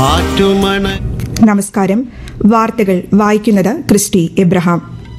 ആറ്റുമണ നമസ്കാരം വാർത്തകൾ വായിക്കുന്നത് ക്രിസ്റ്റി എബ്രഹാം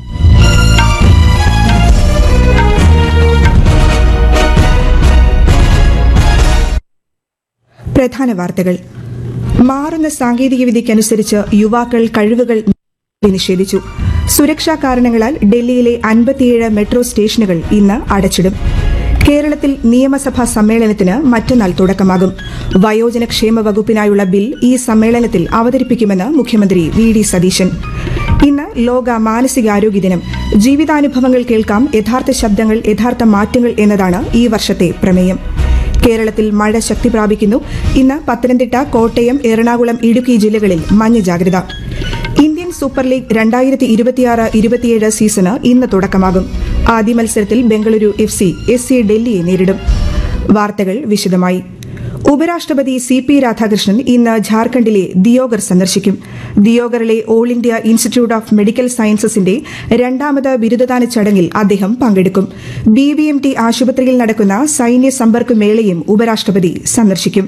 പ്രധാന വാർത്തകൾ മാറുന്ന സാങ്കേതികവിദ്യയ്ക്കനുസരിച്ച് യുവാക്കൾ കഴിവുകൾ നിഷേധിച്ചു സുരക്ഷാ കാരണങ്ങളാൽ ഡൽഹിയിലെ അൻപത്തിയേഴ് മെട്രോ സ്റ്റേഷനുകൾ ഇന്ന് അടച്ചിടും കേരളത്തിൽ നിയമസഭാ സമ്മേളനത്തിന് മറ്റന്നാൾ തുടക്കമാകും വയോജന ക്ഷേമ വകുപ്പിനായുള്ള ബിൽ ഈ സമ്മേളനത്തിൽ അവതരിപ്പിക്കുമെന്ന് മുഖ്യമന്ത്രി വി ഡി സതീശൻ ഇന്ന് ലോക മാനസികാരോഗ്യ ദിനം ജീവിതാനുഭവങ്ങൾ കേൾക്കാം യഥാർത്ഥ ശബ്ദങ്ങൾ യഥാർത്ഥ മാറ്റങ്ങൾ എന്നതാണ് ഈ വർഷത്തെ പ്രമേയം കേരളത്തിൽ മഴ ശക്തി പ്രാപിക്കുന്നു ഇന്ന് പത്തനംതിട്ട കോട്ടയം എറണാകുളം ഇടുക്കി ജില്ലകളിൽ മഞ്ഞ ജാഗ്രത ഇന്ത്യൻ സൂപ്പർ ലീഗ് രണ്ടായിരത്തി ഇരുപത്തിയാറ് ഇരുപത്തിയേഴ് സീസണ് ഇന്ന് തുടക്കമാകും ആദ്യ മത്സരത്തിൽ Bengaluru F C S C ഡൽഹിയെ നേരിടും വാർത്തകൾ വിശദമായി ഉപരാഷ്ട്രപതി സി പി രാധാകൃഷ്ണൻ ഇന്ന് ഝാർഖണ്ഡിലെ ദിയോഗർ സന്ദർശിക്കും ദിയോഗറിലെ all India institute of medical സയൻസസിന്റെ രണ്ടാമത് ബിരുദദാന ചടങ്ങിൽ അദ്ദേഹം പങ്കെടുക്കും ബി വി എം ടി ആശുപത്രിയിൽ നടക്കുന്ന സൈന്യ സമ്പർക്ക് മേളയും ഉപരാഷ്ട്രപതി സന്ദർശിക്കും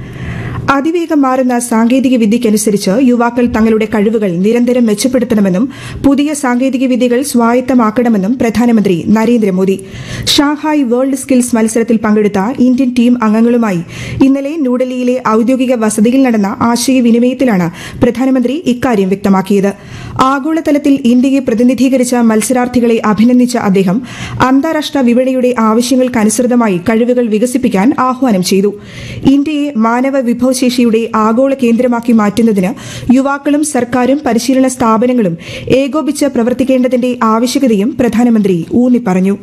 അതിവേഗം മാറുന്ന സാങ്കേതിക വിദ്യയ്ക്കനുസരിച്ച് യുവാക്കൾ തങ്ങളുടെ കഴിവുകൾ നിരന്തരം മെച്ചപ്പെടുത്തണമെന്നും പുതിയ സാങ്കേതിക വിദ്യകൾ സ്വായത്തമാക്കണമെന്നും പ്രധാനമന്ത്രി നരേന്ദ്രമോദി ഷാങ്ഹായ് വേൾഡ് സ്കിൽസ് മത്സരത്തിൽ പങ്കെടുത്ത ഇന്ത്യൻ ടീം അംഗങ്ങളുമായി ഇന്നലെ ന്യൂഡൽഹിയിലെ ഔദ്യോഗിക വസതിയിൽ നടന്ന ആശയവിനിമയത്തിലാണ് പ്രധാനമന്ത്രി ഇക്കാര്യം വ്യക്തമാക്കിയത് ആഗോളതലത്തിൽ ഇന്ത്യയെ പ്രതിനിധീകരിച്ച മത്സരാർത്ഥികളെ അഭിനന്ദിച്ച അദ്ദേഹം അന്താരാഷ്ട്ര വിപണിയുടെ ആവശ്യങ്ങൾക്കനുസൃതമായി കഴിവുകൾ വികസിപ്പിക്കാൻ ആഹ്വാനം ചെയ്തു ഇന്ത്യയെ മാനവ വിഭവശേഷിയുടെ ആഗോള കേന്ദ്രമാക്കി മാറ്റുന്നതിന് യുവാക്കളും സർക്കാരും പരിശീലന സ്ഥാപനങ്ങളും ഏകോപിച്ച് പ്രവർത്തിക്കേണ്ടതിന്റെ ആവശ്യകതയും പ്രധാനമന്ത്രി ഊന്നിപ്പറഞ്ഞു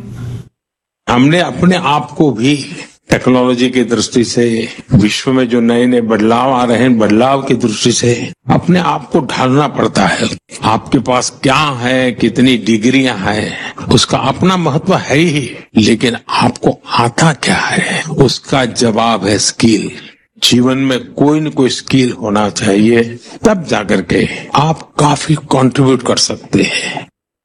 हमने अपने आप को भी टेक्नोलॉजी की दृष्टि से विश्व में जो नए नए बदलाव आ रहे हैं बदलाव की दृष्टि से अपने आप को ढालना पड़ता है आपके पास क्या है कितनी डिग्रियां हैं उसका अपना महत्व है ही लेकिन आपको आता क्या है उसका जवाब है स्किल जीवन में कोई न कोई स्किल होना चाहिए तब जाकर के आप काफी कंट्रीब्यूट कर सकते हैं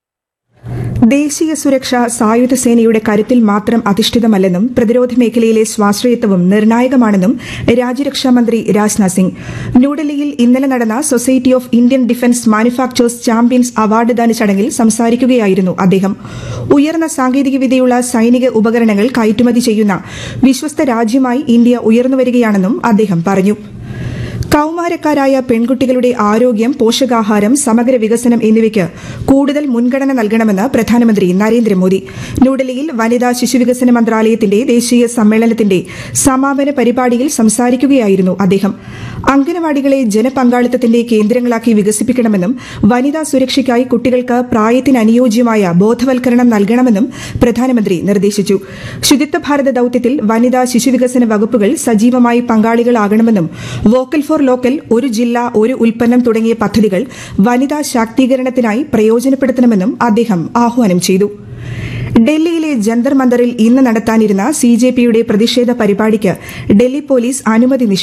ദേശീയ സുരക്ഷ സായുധ സേനയുടെ കരുത്തിൽ മാത്രം അധിഷ്ഠിതമല്ലെന്നും പ്രതിരോധ മേഖലയിലെ സ്വാശ്രയത്വവും നിർണായകമാണെന്നും രാജ്യരക്ഷാ മന്ത്രി രാജ്നാഥ് സിംഗ് ന്യൂഡൽഹിയിൽ ഇന്നലെ നടന്ന society of Indian defence manufacturers champions award ദാന ചടങ്ങിൽ സംസാരിക്കുകയായിരുന്നു അദ്ദേഹം ഉയർന്ന സാങ്കേതികവിദ്യയുള്ള സൈനിക ഉപകരണങ്ങൾ കയറ്റുമതി ചെയ്യുന്ന വിശ്വസ്ത രാജ്യമായി ഇന്ത്യ ഉയർന്നുവരികയാണെന്നും അദ്ദേഹം പറഞ്ഞു കൌമാരക്കാരായ പെൺകുട്ടികളുടെ ആരോഗ്യം പോഷകാഹാരം സമഗ്ര വികസനം എന്നിവയ്ക്ക് കൂടുതൽ മുൻഗണന നൽകണമെന്ന് പ്രധാനമന്ത്രി നരേന്ദ്രമോദി ന്യൂഡൽഹിയിൽ വനിതാ ശിശുവികസന മന്ത്രാലയത്തിന്റെ ദേശീയ സമ്മേളനത്തിന്റെ സമാപന പരിപാടിയിൽ സംസാരിക്കുകയായിരുന്നു അദ്ദേഹം അംഗനവാടികളെ ജനപങ്കാളിത്തത്തിന്റെ കേന്ദ്രങ്ങളാക്കി വികസിപ്പിക്കണമെന്നും വനിതാ സുരക്ഷയ്ക്കായി കുട്ടികൾക്ക് പ്രായത്തിനനുയോജ്യമായ ബോധവൽക്കരണം നൽകണമെന്നും പ്രധാനമന്ത്രി നിർദ്ദേശിച്ചു ശുചിത്വ ഭാരത ദൌത്യത്തിൽ വനിതാ ശിശുവികസന വകുപ്പുകൾ സജീവമായി പങ്കാളികളാകണമെന്നും വോക്കൽ ഫോർ ലോക്കൽ ഒരു ജില്ല ഒരു ഉൽപ്പന്നം തുടങ്ങിയ പദ്ധതികൾ വനിതാ ശാക്തീകരണത്തിനായി പ്രയോജനപ്പെടുത്തണമെന്നും അദ്ദേഹം ആഹ്വാനം ചെയ്തു ഡൽഹിയിലെ ജന്തർ മന്ദറിൽ ഇന്ന് നടത്താനിരുന്ന സി ജെ പിയുടെ പ്രതിഷേധ പരിപാടിക്ക് ഡൽഹി പോലീസ് അനുമതി നിഷേധിച്ചു